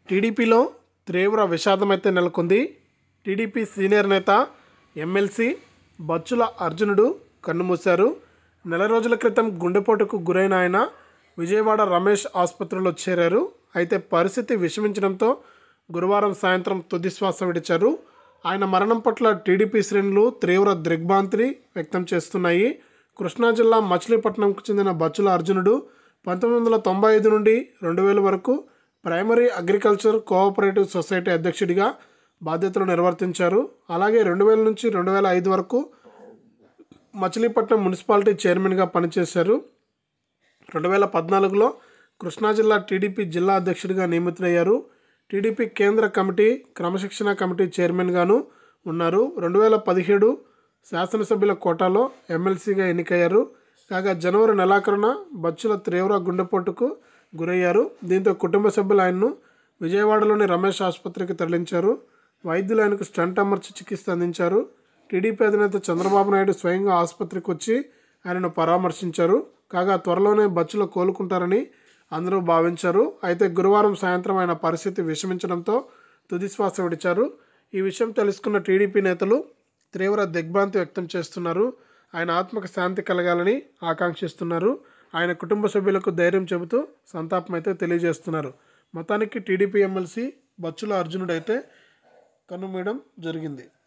టీడీపీలో తీవ్ర విషాదం అయితే నెలకొంది టీడీపీ సీనియర్ నేత ఎమ్మెల్సీ బచ్చుల అర్జునుడు కన్నుమూశారు నెల రోజుల క్రితం గుండెపోటుకు గురైన ఆయన విజయవాడ రమేష్ ఆసుపత్రిలో చేరారు అయితే పరిస్థితి విషమించడంతో గురువారం సాయంత్రం తుది శ్వాస విడిచారు ఆయన మరణం పట్ల టీడీపీ శ్రేణులు తీవ్ర దిగ్భ్రాంతిని వ్యక్తం చేస్తున్నాయి కృష్ణా జిల్లా మచిలీపట్నంకు చెందిన బచ్చుల అర్జునుడు పంతొమ్మిది వందల తొంభై ఐదు నుండి రెండు వేల వరకు ప్రైమరీ అగ్రికల్చర్ కోఆపరేటివ్ సొసైటీ అధ్యక్షుడిగా బాధ్యతలు నిర్వర్తించారు అలాగే రెండు వేల నుంచి రెండు వేల ఐదు వరకు మచిలీపట్నం మున్సిపాలిటీ చైర్మన్గా పనిచేశారు రెండు వేల పద్నాలుగులో కృష్ణా జిల్లా టీడీపీ జిల్లా అధ్యక్షుడిగా నియమితులయ్యారు టీడీపీ కేంద్ర కమిటీ క్రమశిక్షణ కమిటీ చైర్మన్గాను ఉన్నారు రెండు వేల పదిహేడు శాసనసభ్యుల కోటాలో ఎమ్మెల్సీగా ఎన్నికయ్యారు కాగా జనవరి నెలాఖరున బచ్చుల తీవ్ర గుండెపోటుకు గురయ్యారు దీంతో కుటుంబ సభ్యులు ఆయన్ను విజయవాడలోని రమేష్ ఆసుపత్రికి తరలించారు వైద్యులు ఆయనకు స్టంట్ అమర్చి చికిత్స అందించారు టీడీపీ అధినేత చంద్రబాబు నాయుడు స్వయంగా ఆసుపత్రికి వచ్చి ఆయనను పరామర్శించారు కాగా త్వరలోనే బచ్చులు కోలుకుంటారని అందరూ భావించారు అయితే గురువారం సాయంత్రం ఆయన పరిస్థితి విషమించడంతో తుది శ్వాస విడిచారు ఈ విషయం తెలుసుకున్న టీడీపీ నేతలు తీవ్ర దిగ్భ్రాంతి వ్యక్తం చేస్తున్నారు ఆయన ఆత్మకు శాంతి కలగాలని ఆకాంక్షిస్తున్నారు ఆయన కుటుంబ సభ్యులకు ధైర్యం చెబుతూ సంతాపం అయితే తెలియజేస్తున్నారు మొత్తానికి టీడీపీ ఎమ్మెల్సీ బచ్చుల అర్జునుడైతే కన్నుమూయడం జరిగింది